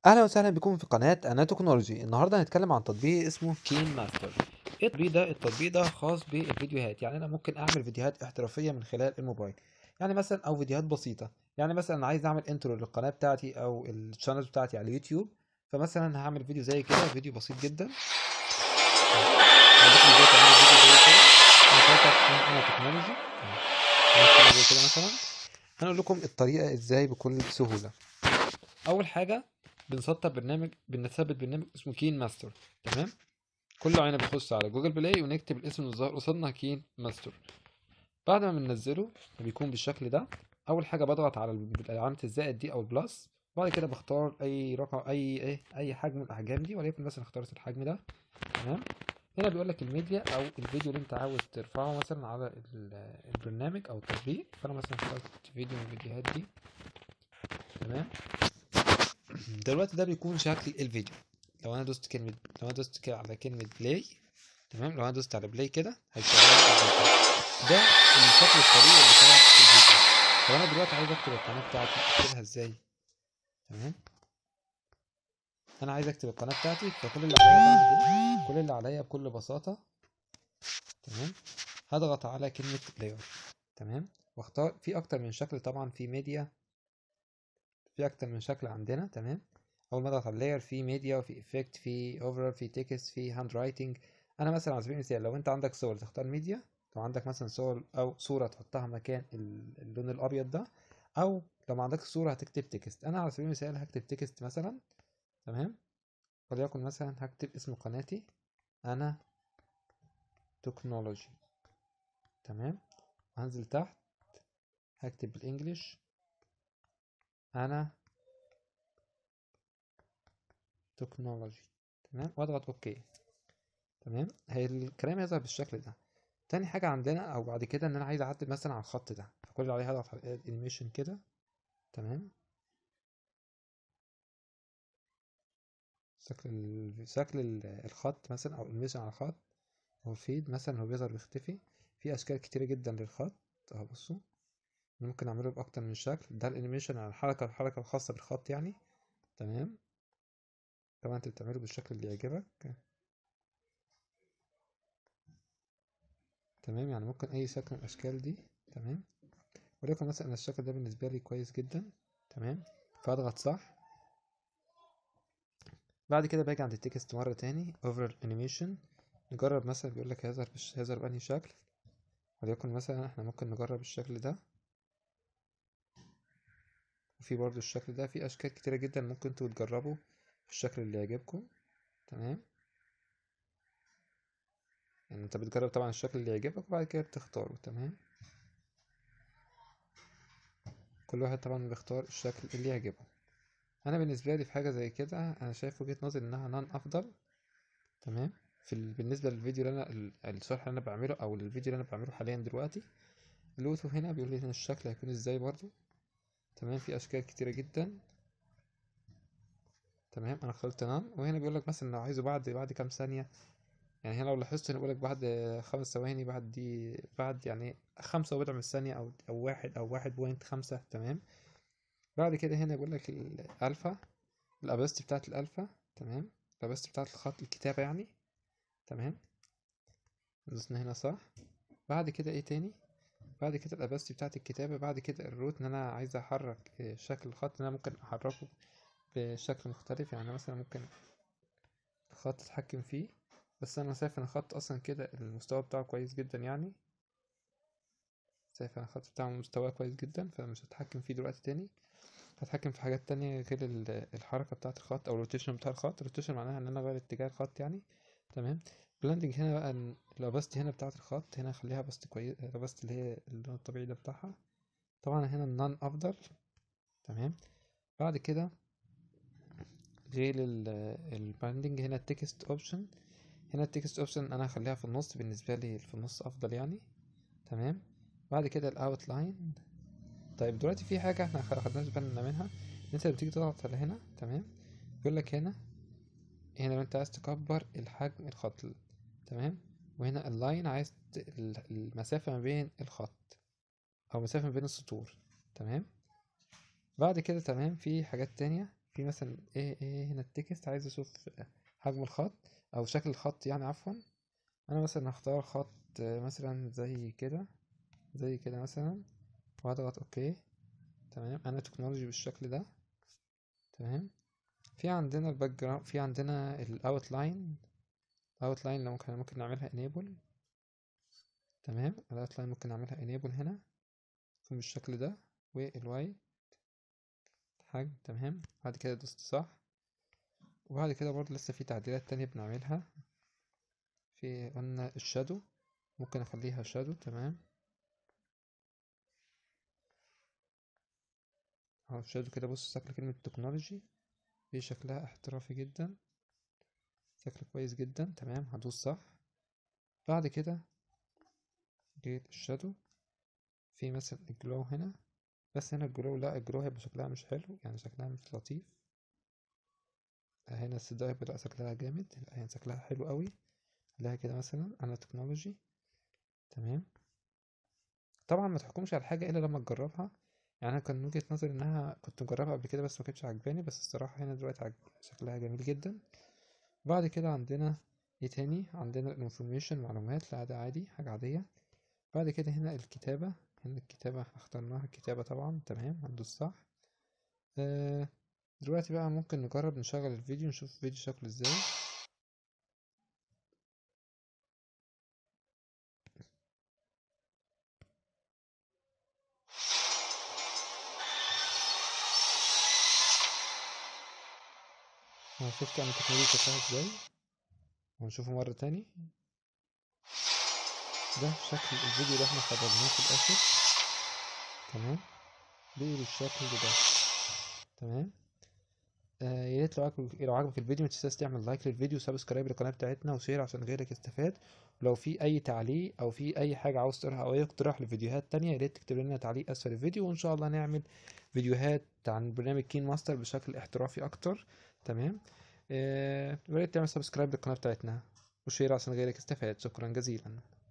اهلا وسهلا بكم في قناة انا تكنولوجي النهارده هنتكلم عن تطبيق اسمه كين ماستر ايه التطبيق ده التطبيق ده خاص بالفيديوهات يعني انا ممكن اعمل فيديوهات احترافية من خلال الموبايل يعني مثلا او فيديوهات بسيطة يعني مثلا أنا عايز اعمل انترو للقناة بتاعتي او الشانل بتاعتي على اليوتيوب فمثلا هعمل فيديو زي كده فيديو بسيط جدا هوريكم ازاي تعملوا فيديو زي كده انا كاتب انا تكنولوجي هنعمل زي كده مثلا هنقول لكم الطريقة ازاي بكل سهولة اول حاجة بنسطب برنامج بنثبت برنامج اسمه كين ماستر تمام كله علينا بنخش على جوجل بلاي ونكتب الاسم اللي ظاهر قصادنا كين ماستر بعد ما بننزله بيكون بالشكل ده اول حاجه بضغط على ال- علامه الزائد دي او البلس بعد كده بختار اي رقم اي ايه اي حجم من الاحجام دي وليكن مثلا اخترت الحجم ده تمام هنا بيقول لك الميديا او الفيديو اللي انت عاوز ترفعه مثلا على ال- البرنامج او التطبيق فانا مثلا اخترت فيديو من الفيديوهات دي تمام دلوقتي ده بيكون شكل الفيديو لو انا دوست كلمة لو انا دوست كده على كلمة بلاي تمام لو انا دوست على بلاي كده هيشغل لي الفيديو ده الشكل الطبيعي بتاع الفيديو لو انا دلوقتي عايز اكتب القناة بتاعتي اكتبها ازاي تمام انا عايز اكتب القناة بتاعتي فكل اللي عليا بعمل ايه كل اللي عليا بكل بساطة تمام هضغط على كلمة لاير تمام واختار في اكتر من شكل طبعا في ميديا في اكتر من شكل عندنا تمام اول ما اضغط على اللاير في ميديا وفي افكت في اوفر في تكست في هاند رايتنج انا مثلا على سبيل المثال لو انت عندك صور تختار ميديا لو عندك مثلا صور او صوره تحطها مكان ال- اللون الابيض ده او لو ما عندكش صوره هتكتب تكست انا على سبيل المثال هكتب تكست مثلا تمام وليكن مثلا هكتب اسم قناتي انا تكنولوجي تمام هنزل تحت هكتب بالانجلش انا تكنولوجي تمام واضغط اوكي تمام هي الكلام يظهر بالشكل ده تاني حاجة عندنا او بعد كده ان انا عايز اعدل مثلا على الخط ده فكل اللي عليه هضغط على انيميشن كده تمام شكل ال... شكل ال- الخط مثلا او انيميشن على الخط او الفيد مثلا هو بيظهر بيختفي في اشكال كتيرة جدا للخط اهو بصوا ممكن اعمله باكتر من شكل ده الانيميشن على الحركة الحركة الخاصة بالخط يعني تمام طبعا انت بتعمله بالشكل اللي يعجبك تمام يعني ممكن اي شكل من الاشكال دي تمام وليكن مثلا الشكل ده بالنسبه لي كويس جدا تمام فاضغط صح بعد كده باجي عند التكست مره تاني اوفر انيميشن نجرب مثلا بيقول لك هيظهر بش... هيظهر بأنهي شكل وليكن مثلا احنا ممكن نجرب الشكل ده وفي برضو الشكل ده في اشكال كتيره جدا ممكن انتوا تجربوا الشكل اللي يعجبكم تمام يعني انت بتجرب طبعا الشكل اللي يعجبك وبعد كده بتختاره تمام كل واحد طبعا بيختار الشكل اللي يعجبه انا بالنسبه لي في حاجه زي كده انا شايف وجهه نظري انها نان افضل تمام في ال... بالنسبه للفيديو اللي انا ال- الشرح اللي انا بعمله او الفيديو اللي انا بعمله حاليا دلوقتي اللوتو هنا بيقول لي هنا الشكل هيكون ازاي برضو تمام في اشكال كتيره جدا تمام انا اخترت نان وهنا بيقول لك مثلا لو عايزه بعد بعد كام ثانيه يعني هنا لو لاحظت هنا بيقول لك بعد خمس ثواني بعد دي بعد يعني خمسة وبضع من الثانية أو أو واحد أو واحد بوينت خمسة تمام بعد كده هنا بيقول لك الألفا الأباستي بتاعت الألفا تمام الأباستي بتاعت الخط الكتابة يعني تمام دوسنا هنا صح بعد كده ايه تاني بعد كده الأباستي بتاعت الكتابة بعد كده الروت إن أنا عايز أحرك إيه، شكل الخط إن أنا ممكن أحركه بشكل مختلف يعني مثلا ممكن الخط أتحكم فيه بس أنا شايف إن الخط أصلا كده المستوى بتاعه كويس جدا يعني شايف أنا الخط بتاعه مستواه كويس جدا فمش هتحكم فيه دلوقتي تاني هتحكم في حاجات تانية غير ال- الحركة بتاعة الخط أو الروتيشن بتاع الخط الروتيشن معناها إن أنا أغير اتجاه الخط يعني تمام بلندنج هنا بقى ال- الأباستي هنا بتاعة الخط هنا أخليها باست كويس الأباستي اللي هي اللون الطبيعي ده بتاعها طبعا هنا النان أفضل تمام بعد كده غير الباندنج هنا التكست اوبشن هنا التكست اوبشن انا هخليها في النص بالنسبه لي في النص افضل يعني تمام بعد كده الاوت لاين طيب دلوقتي في حاجه احنا خ- خدناش بالنا منها ان انت لما تيجي تضغط على هنا تمام بيقول لك هنا هنا لو انت عايز تكبر الحجم الخط تمام وهنا اللاين عايز ت- ال- المسافه ما بين الخط او مسافه ما بين السطور تمام بعد كده تمام في حاجات تانية في مثلا ايه ايه هنا التكست عايز اشوف حجم الخط او شكل الخط يعني عفوا انا مثلا هختار خط مثلا زي كده زي كده مثلا وهضغط اوكي تمام انا تكنولوجي بالشكل ده تمام في عندنا الباك جراوند في عندنا الاوتلاين الاوتلاين لو ممكن ممكن نعملها enable تمام الاوتلاين ممكن نعملها enable هنا تكون بالشكل ده والوايت حجم تمام بعد كده دوست صح وبعد كده برضه لسه في تعديلات تانية بنعملها في قلنا الشادو ممكن اخليها شادو تمام اهو الشادو كده بص شكل كلمة تكنولوجي في شكلها احترافي جدا شكل كويس جدا تمام هدوس صح بعد كده جيت الشادو في مثلا الجلو هنا بس هنا الجلو لا الجلو هيبقى شكلها مش حلو يعني شكلها مش لطيف هنا السدا هيبقى لا شكلها جامد لا هنا شكلها حلو قوي خليها كده مثلا انا تكنولوجي تمام طبعا ما تحكمش على حاجه الا لما تجربها يعني انا كان من وجهه نظري انها كنت مجربها قبل كده بس ما كانتش عجباني بس الصراحه هنا دلوقتي عجب شكلها جميل جدا بعد كده عندنا ايه تاني عندنا الانفورميشن معلومات لا ده عادي حاجه عاديه بعد كده هنا الكتابه هنا الكتابه اخترناها الكتابه طبعا تمام هندوس صح آه دلوقتي بقى ممكن نجرب نشغل الفيديو نشوف الفيديو شكله ازاي هنشوف كام التكنولوجيا شكلها ازاي ونشوفه مرة تاني ده شكل الفيديو اللي احنا خرجناه في الاخر تمام بقي بالشكل ده تمام آه يا ريت لو عجبك لو عجبك الفيديو متنساش تعمل لايك للفيديو وسبسكرايب للقناه بتاعتنا وشير عشان غيرك يستفاد ولو في اي تعليق او في اي حاجه عاوز تقراها او اي اقتراح لفيديوهات تانية يا ريت تكتب لنا تعليق اسفل الفيديو وان شاء الله نعمل فيديوهات عن برنامج كين ماستر بشكل احترافي اكتر تمام آه، يا ريت تعمل سبسكرايب للقناه بتاعتنا وشير عشان غيرك يستفاد شكرا جزيلا